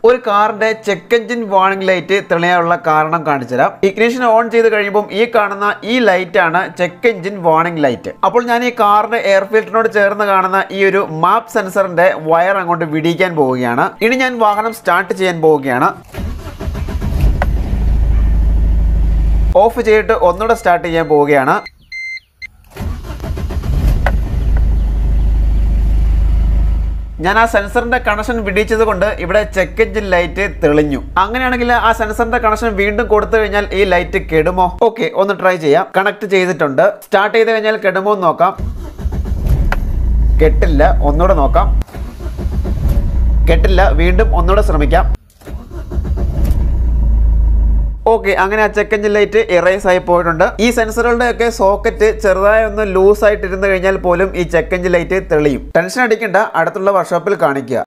ഒരു കാറിന്റെ check engine warning light തെളിയാനുള്ള കാരണം കാണിച്ചുതരാം ഇഗ്നിഷൻ ഓൺ ചെയ്ത് കഴിയുമ്പോൾ ഈ കാണുന്ന ഈ ലൈറ്റ് ആണ് ചെക്ക് എഞ്ചിൻ വാർണിംഗ് ലൈറ്റ് അപ്പോൾ ഞാൻ ഈ കാറിന്റെ എയർ ഫിൽറ്ററിനോട് ചേർന്ന് കാണുന്ന ഈ ഒരു മാപ്പ് സെൻസറിന്റെ വയർ അങ്ങോട്ട് വിടിയിക്കാൻ പോവുകയാണ് ഇനി ഞാൻ വാഹനം സ്റ്റാർട്ട് ചെയ്യാൻ പോവുകയാണ് ഓഫ് ചെയ്തിട്ട് ഒന്നുകൂടെ സ്റ്റാർട്ട് ചെയ്യാൻ പോവുകയാണ് ഞാൻ ആ സെൻസറിന്റെ കണക്ഷൻ വിടിച്ചത് കൊണ്ട് ഇവിടെ ചെക്ക് എഞ്ചിൻ ലൈറ്റ് തെളിഞ്ഞു അങ്ങനെയാണെങ്കിൽ ആ സെൻസറിന്റെ കണക്ഷൻ വീണ്ടും കൊടുത്തു കഴിഞ്ഞാൽ ഈ ലൈറ്റ് കെടുമോ ഓക്കെ ഒന്ന് ട്രൈ ചെയ്യാം കണക്ട് ചെയ്തിട്ടുണ്ട് സ്റ്റാർട്ട് ചെയ്ത് കഴിഞ്ഞാൽ കെടുമോ എന്ന് നോക്കാം കെട്ടില്ല ഒന്നുകൂടെ നോക്കാം കെട്ടില്ല വീണ്ടും ഒന്നുകൂടെ ശ്രമിക്കാം ഓക്കെ അങ്ങനെ ആ ചെക്ക് എഞ്ചിൻ ലൈറ്റ് ഇറേസ് ആയി പോയിട്ടുണ്ട് ഈ സെൻസറുകളുടെ ഒക്കെ സോക്കറ്റ് ചെറുതായി ഒന്ന് ലൂസ് ആയിട്ട് ഇരുന്ന് കഴിഞ്ഞാൽ പോലും ഈ ചെക്ക് എഞ്ചിൻ ലൈറ്റ് തെളിയും ടെൻഷൻ അടിക്കേണ്ട അടുത്തുള്ള വർക്ക്ഷോപ്പിൽ കാണിക്കുക